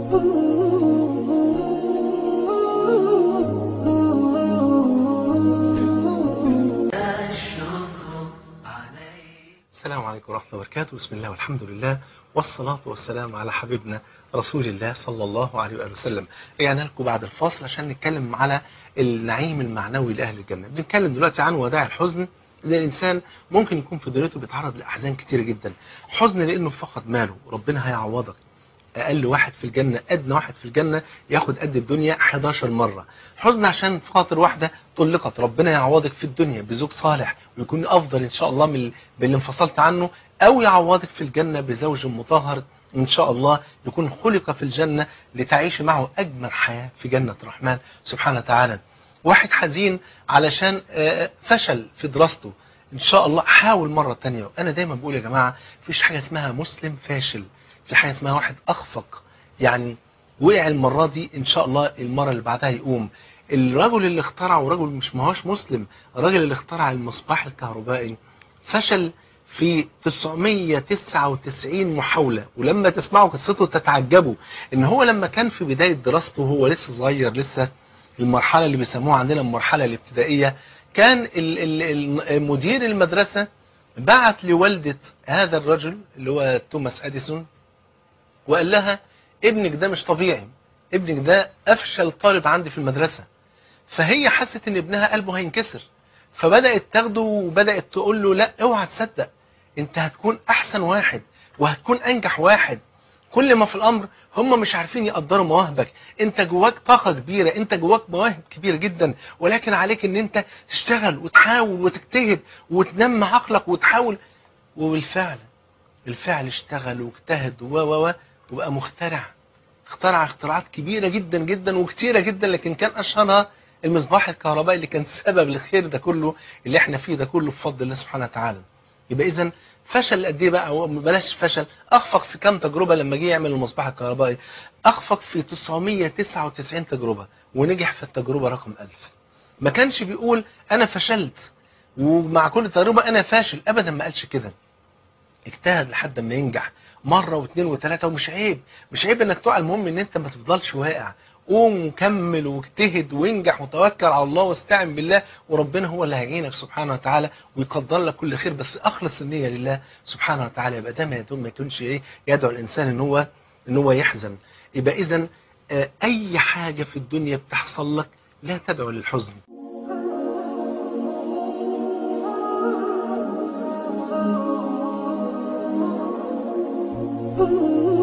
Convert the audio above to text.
السلام عليكم ورحمة الله وبركاته بسم الله والحمد لله والصلاة والسلام على حبيبنا رسول الله صلى الله عليه وآله وسلم رجعنا لكم بعد الفاصل عشان نتكلم على النعيم المعنوي لأهل الجنة بنتكلم دلوقتي عن وداع الحزن ان الانسان ممكن يكون في دنيته بيتعرض لاحزان كتير جدا حزن لانه فقد ماله ربنا هيعوضك اقل واحد في الجنة ادنى واحد في الجنة ياخد قد الدنيا 11 مرة حزن عشان خاطر واحدة طلقت ربنا يعوضك في الدنيا بزوج صالح ويكون افضل ان شاء الله من باللي انفصلت عنه او يعوضك في الجنة بزوج مطهر ان شاء الله يكون خلق في الجنة لتعيش معه اجمل حياة في جنة الرحمن سبحانه وتعالى واحد حزين علشان فشل في دراسته ان شاء الله حاول مرة تانية انا دايما بقول يا جماعة فيش حاجة اسمها مسلم فاشل في حاجة اسمها واحد اخفق يعني وقع المرة دي ان شاء الله المرة اللي بعدها يقوم الرجل اللي اخترع ورجل مش ماهوش مسلم الراجل اللي اخترع المصباح الكهربائي فشل في 999 محاولة ولما تسمعوا قصته تتعجبوا ان هو لما كان في بداية دراسته هو لسه صغير لسه المرحلة اللي بيسموها عندنا المرحلة الابتدائية كان مدير المدرسة بعت لوالدة هذا الرجل اللي هو توماس اديسون وقال لها ابنك ده مش طبيعي ابنك ده افشل طالب عندي في المدرسة فهي حست ان ابنها قلبه هينكسر فبدأت تاخده وبدأت تقول له لا اوعى تصدق انت هتكون احسن واحد وهتكون انجح واحد كل ما في الامر هم مش عارفين يقدروا مواهبك انت جواك طاقة كبيرة انت جواك مواهب كبيرة جدا ولكن عليك ان انت تشتغل وتحاول وتجتهد وتنمي عقلك وتحاول وبالفعل الفعل اشتغل واجتهد و و وبقى مخترع اخترع اختراعات كبيرة جدا جدا وكتيرة جدا لكن كان اشهرها المصباح الكهربائي اللي كان سبب الخير ده كله اللي احنا فيه ده كله بفضل الله سبحانه وتعالى يبقى اذا فشل قد ايه بقى بلاش فشل اخفق في كام تجربة لما جه يعمل المصباح الكهربائي اخفق في 999 تجربة ونجح في التجربة رقم 1000 ما كانش بيقول انا فشلت ومع كل تجربة انا فاشل ابدا ما قالش كده اجتهد لحد ما ينجح مرة واثنين وثلاثة ومش عيب مش عيب انك تقع المهم ان انت ما تفضلش واقع قوم وكمل واجتهد وانجح وتوكل على الله واستعن بالله وربنا هو اللي هيعينك سبحانه وتعالى ويقدر لك كل خير بس اخلص النية لله سبحانه وتعالى يبقى ده ما يدوم ما يكونش ايه يدعو الانسان ان هو ان هو يحزن يبقى اذا اي حاجة في الدنيا بتحصل لك لا تدعو للحزن Ooh.